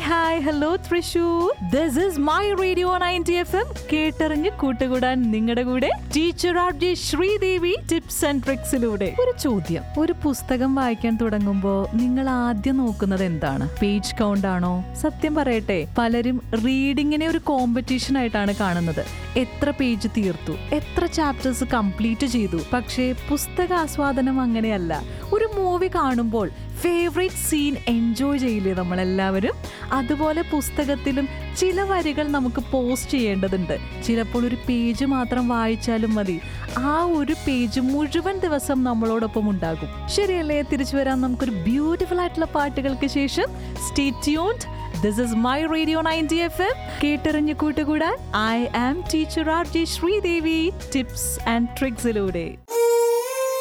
hi hello Thrissur this is my radio ninety F M കേട്ടറിഞ്ഞ് കൂട്ടുകൂടാൻ നിങ്ങളുടെ കൂടെ teacher R J Sreedevi tips and ട്രിക്സിലൂടെ ഒരു ചോദ്യം ഒരു പുസ്തകം വായിക്കാൻ തുടങ്ങുമ്പോൾ നിങ്ങൾ ആദ്യം നോക്കുന്നത് എന്താണ് പേജ് കൗണ്ട് ആണോ സത്യം പറയട്ടെ പലരും റീഡിങ്ങിനെ ഒരു കോമ്പറ്റീഷൻ ആയിട്ടാണ് കാണുന്നത് എത്ര പേജ് തീർത്തു എത്ര ചാപ്റ്റേഴ്സ് കംപ്ലീറ്റ് ചെയ്തു പക്ഷേ പുസ്തക ആസ്വാദനം അങ്ങനെയല്ല ഒരു മൂവി കാണുമ്പോൾ ഫേവറേറ്റ് സീൻ എൻജോയ് ചെയ്യില്ലേ നമ്മളെല്ലാവരും അതുപോലെ പുസ്തകത്തിലും ചില വരികൾ നമുക്ക് പോസ്റ്റ് ചെയ്യേണ്ടതുണ്ട് ചിലപ്പോൾ ഒരു പേജ് മാത്രം വായിച്ചാലും മതി ആ ഒരു പേജ് മുഴുവൻ ദിവസം നമ്മളോടൊപ്പം ഉണ്ടാകും ശരിയല്ലേ തിരിച്ചു വരാൻ നമുക്കൊരു ബ്യൂട്ടിഫുൾ ആയിട്ടുള്ള പാട്ടുകൾക്ക് ശേഷം stay tuned this is my radio ninety F M കേട്ടറിഞ്ഞ് കൂട്ടുകൂടാൻ I am teacher R J Sreedevi tips and ട്രിക്സിലൂടെ